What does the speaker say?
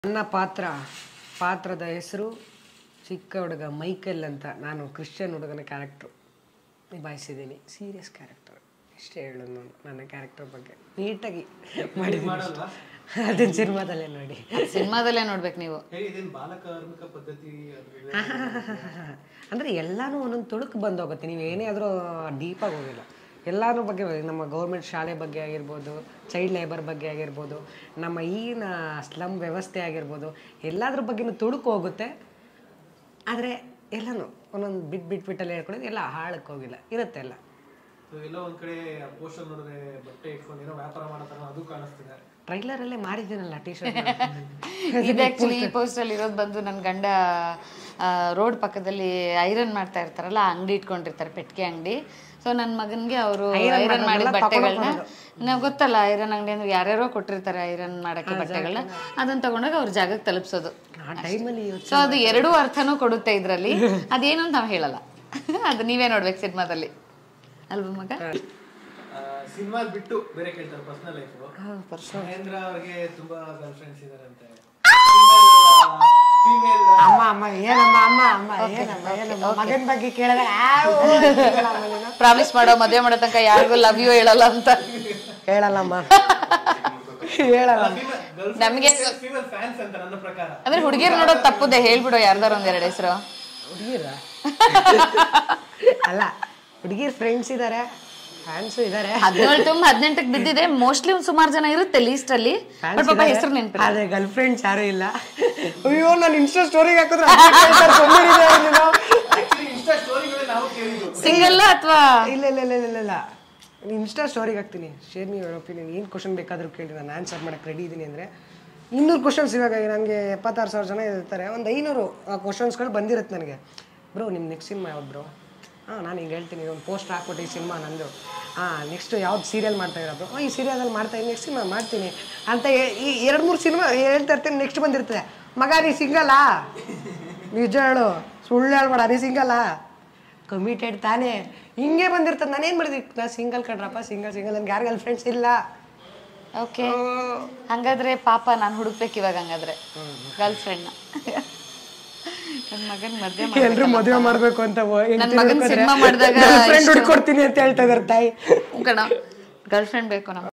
ನನ್ನ ಪಾತ್ರ ಪಾತ್ರದ ಹೆಸರು ಚಿಕ್ಕ ಹುಡುಗ ಮೈಕೆಲ್ ಅಂತ ನಾನು ಕ್ರಿಶ್ಚಿಯನ್ ಹುಡುಗನ ಕ್ಯಾರೆಕ್ಟ್ರು ನಿಭಾಯಿಸಿದ್ದೀನಿ ಸೀರಿಯಸ್ ಕ್ಯಾರೆಕ್ಟರ್ ಇಷ್ಟೇ ಹೇಳೋದು ನಾನು ನನ್ನ ಕ್ಯಾರೆಕ್ಟರ್ ಬಗ್ಗೆ ನೀಟಾಗಿ ಮಾಡಿದ್ದೀನಿ ಅದನ್ನ ಸಿನಿಮಾದಲ್ಲೇ ನೋಡಿ ಸಿನಿಮಾದಲ್ಲೇ ನೋಡ್ಬೇಕು ನೀವು ಹೇಳಿ ಇದೇನು ಬಾಲಕಾರ್ಮಿಕ ಪದ್ಧತಿ ಅದ್ರ ಅಂದರೆ ಎಲ್ಲನೂ ಒಂದೊಂದು ತುಳುಕು ಬಂದೋಗುತ್ತೆ ನೀವು ಏನೇ ಆದರೂ ಡೀಪಾಗಿ ಹೋಗಿಲ್ಲ ಎಲ್ಲಾದ್ರ ಬಗ್ಗೆ ನಮ್ಮ ಗೌರ್ಮೆಂಟ್ ಶಾಲೆ ಬಗ್ಗೆ ಆಗಿರ್ಬೋದು ಚೈಲ್ಡ್ ಲೇಬರ್ ಬಗ್ಗೆ ಆಗಿರ್ಬೋದು ನಮ್ಮ ಈಗಿನ ಸ್ಲಮ್ ವ್ಯವಸ್ಥೆ ಆಗಿರ್ಬೋದು ಎಲ್ಲದ್ರ ಬಗ್ಗೆನೂ ತುಳುಕು ಹೋಗುತ್ತೆ ಆದರೆ ಎಲ್ಲನೂ ಒಂದೊಂದು ಬಿಟ್ಟು ಬಿಟ್ಟು ಬಿಟ್ಟಲ್ಲಿ ಹೇಳ್ಕೊಳ್ಳೋದು ಎಲ್ಲ ಹಾಳಕ್ಕೆ ಹೋಗಿಲ್ಲ ಇರುತ್ತೆ ಎಲ್ಲ So, ಎಲ್ಲೋ ಒಂದ್ ಕಡೆ ಪೋಸ್ಟರ್ ನೋಡಿದ್ರೆ ಬಟ್ಟೆ ಇಟ್ಕೊಂಡು ಏನೋ ವ್ಯಾಪಾರ ಮಾಡೋ ಅದು ಕಾಣಿಸ್ತಿದೆ ಟ್ರೈಲರಲ್ಲೇ ಮಾರಿದ್ದೀನಲ್ಲ ಟಿ ಶರ್ಟ್ ಇದು ಆಕ್ಚುಲಿ ಈ ಪೋಸ್ಟ್ ಅಲ್ಲಿ ಇರೋದು ಬಂದು ನನ್ನ ಗಂಡ ರೋಡ್ ಪಕ್ಕದಲ್ಲಿ ಐರನ್ ಮಾಡ್ತಾ ಇರ್ತಾರಲ್ಲ ಆ ಅಂಗಡಿ ಇಟ್ಕೊಂಡಿರ್ತಾರೆ ಪೆಟ್ಟಿಗೆ ಅಂಗಡಿ ಸೊ ನನ್ನ ಮಗನ್ಗೆ ಅವರು ಐರನ್ ಮಾಡಿದ ಬಟ್ಟೆಗಳನ್ನ ನಾವು ಗೊತ್ತಲ್ಲ ಐರನ್ ಅಂಗಡಿ ಅಂದ್ರೆ ಯಾರ್ಯಾರೋ ಕೊಟ್ಟಿರ್ತಾರೆ ಐರನ್ ಮಾಡಕ್ಕೆ ಬಟ್ಟೆಗಳನ್ನ ಅದನ್ನ ತಗೊಂಡೋಗಿ ಅವ್ರ ಜಾಗಕ್ಕೆ ತಲುಪಿಸೋದು ಆ ಟೈಮಲ್ಲಿ ಸೊ ಅದು ಎರಡೂ ಅರ್ಥನೂ ಕೊಡುತ್ತೆ ಇದ್ರಲ್ಲಿ ಅದೇನು ಅಂತ ನಾವು ಹೇಳಲ್ಲ ಅದು ನೀವೇ ನೋಡ್ಬೇಕು ಸಿನಿಮಾದಲ್ಲಿ ಅಲ್ವಾ ಮಗ ಸಿನಿಮಾ ಬಿಟ್ಟು ಬೇರೆ ಕೇಳ್ತಾರೆ ಪರ್ಸನಲ್ ಲೈಫ್ ಮಹೇಂದ್ರ ಅವ್ರಿಗೆ ತುಂಬಾ ಗರ್ಲ್ ಫ್ರೆಂಡ್ಸ್ ಇದಾರಂತೆ ಫೀಮೇಲ್ ಅಮ್ಮ ಅಮ್ಮ ಏನಮ್ಮ ಅಮ್ಮ ಅಮ್ಮ ಏನಮ್ಮ ಏನಮ್ಮ ಮಗನ ಬಗ್ಗೆ ಕೇಳಿದಾಗ ಆ, ಓ, ಹೇಳಮ್ಮ ನೀನು. ಪ್ರಾಮಿಸ್ ಮಾಡೋ ಮದುವೆ ಮಾಡೋ ತನಕ ಯಾರಿಗೂ ಲವ್ ಯು ಹೇಳಲ್ಲ ಅಂತ ಹೇಳಲ್ಲಮ್ಮ ಹೇಳಲ್ಲ ನಮ್ಗೆ ಫೀಮೇಲ್ ಫ್ಯಾನ್ಸ್ ಅಂತ ನನ್ನ ಪ್ರಕಾರ ಅಂದ್ರೆ ಹುಡುಗಿರ್ ನೋಡೋದು ತಪ್ಪುದೆ ಹೇಳ್ಬಿಡು ಯಾರ್ದಾರ ಒಂದ್ ಎರಡು ಹೆಸರು ಹುಡುಗಿರ ಅಲ್ಲ ಹುಡುಗಿರ್ ಫ್ರೆಂಡ್ಸ್ ಇದಾರೆ ಫ್ಯಾನ್ಸು ಇದಾರೆ ಹದಿನೇಳು ತುಂಬ ಹದಿನೆಂಟಕ್ಕೆ ಬಿದ್ದಿದೆ ಮೋಸ್ಟ್ಲಿ ಒಂದ್ ಸುಮಾರು ಜನ ಇರುತ್ತೆ ಲೀಸ್ಟ್ ಅಲ್ಲಿ ಬಟ್ ಪಾಪ ಹೆಸರು ನೆನ್ಪಿಲ್ಲ ಅದೇ ಗರ್ಲ್ ಫ್ರೆಂಡ್ಸ್ ಯಾರು ಇಲ್ಲ ಅಯ್ಯೋ ನಾನು ಇನ್ಸ್ಟಾ ಸ್ಟೋರಿಗೆ ಹಾಕಿದ್ರೆ ಅದೇ ಕೇಳ್ತಾರೆ, ಸುಮ್ಮನಿರು ನೀನು. ಆಕ್ಚುಲಿ ಇನ್ಸ್ಟಾ ಸ್ಟೋರಿಗಳೇ ನಾವು ಕೇಳಿದ್ವು ಸಿಂಗಲ್ ಅಥವಾ ಇಲ್ಲ ಇಲ್ಲ ಇಲ್ಲ ಇಲ್ಲ ಇಲ್ಲ ಇನ್ಸ್ಟಾ ಸ್ಟೋರಿಗೆ ಹಾಕ್ತೀನಿ ಶೇರ್ ಮಿ ಯುವರ್ ಒಪಿನಿಯನ್ ಏನು ಕ್ವಶನ್ ಬೇಕಾದರೂ ಕೇಳಿ ನಾನು ಆನ್ಸರ್ ಮಾಡಕ್ಕೆ ರೆಡಿ ಇದ್ದೀನಿ ಅಂದರೆ ಇನ್ನೂರು ಕ್ವಶನ್ಸ್ ಇವಾಗ ನನಗೆ ಎಪ್ಪತ್ತಾರು ಸಾವಿರ ಜನ ಇರ್ತಾರೆ ಒಂದು ಐನೂರು ಕ್ವಶನ್ಸ್ಗಳು ಬಂದಿರುತ್ತೆ ನನಗೆ ಬ್ರೋ ನಿಮ್ಮ ನೆಕ್ಸ್ಟ್ ಸಿನಿಮಾ ಯಾವ್ದು ಬ್ರೋ ಹಾಂ ನಾನು ಹಿಂಗೆ ಹೇಳ್ತೀನಿ ಒಂದು ಪೋಸ್ಟ್ ಹಾಕ್ಬಿಟ್ಟು ಈ ಸಿನಿಮಾ ನಂದು ಹಾಂ ನೆಕ್ಸ್ಟ್ ಯಾವ್ದು ಸೀರಿಯಲ್ ಮಾಡ್ತಾ ಇರೋದು ಈ ಸೀರಿಯಲಲ್ಲಿ ಮಾಡ್ತಾ ಇದ್ದೀನಿ ನೆಕ್ಸ್ಟ್ ಸಿನಿಮಾ ಮಾಡ್ತೀನಿ ಅಂತ ಹೇ- ಈ ಎರಡು ಮೂರು ಸಿನಿಮಾ ಹೇಳ್ತಾ ಇರ್ತೀನಿ ನೆಕ್ಸ್ಟ್ ಬಂದಿರ್ತದೆ ಮಗ ನೀ ಸಿಂಗಲ್ಲಾ ನಿಜ ಹೇಳು ಸುಳ್ಳು ಹೇಳ್ಬೇಡ ನೀ ಸಿಂಗಲ್ಲಾ ಕಮಿಟೆಡ್ ತಾನೇ ಹಿಂಗೆ ಬಂದಿರ್ತದೆ ನಾನೇನು ಮಾಡಿದ್ವಿ ನಾ ಸಿಂಗಲ್ ಕಣ್ರಪ್ಪ ಸಿಂಗಲ್ ಸಿಂಗಲ್ ನನ್ಗೆ ಯಾರು ಗರ್ಲ್ ಫ್ರೆಂಡ್ಸ್ ಇಲ್ಲ ಓಕೆ ಹಂಗಾದ್ರೆ ಪಾಪ ನಾನು ಹುಡುಕ್ಬೇಕು ಇವಾಗ ಹಂಗಾದ್ರೆ ಗರ್ಲ್ ಫ್ರೆಂಡ್ ನನ್ನ ಮಗನ್ ಮದ್ವೆ ಎಲ್ರು ಮದುವೆ ಮಾಡ್ಬೇಕು ಅಂತ ನನ್ ಮಗನ್ ಸಿನಿಮಾ ಮಾಡಿದಾಗ ಫ್ರೆಂಡ್ ಹುಡ್ಕೊಡ್ತೀನಿ ಅಂತ ಹೇಳ್ತಾ ಇದಾರೆ ತಾಯಿ ಕಣ ಗರ್ಲ್ ಫ್ರೆಂಡ್ ಬೇಕು ನಮ್ಗೆ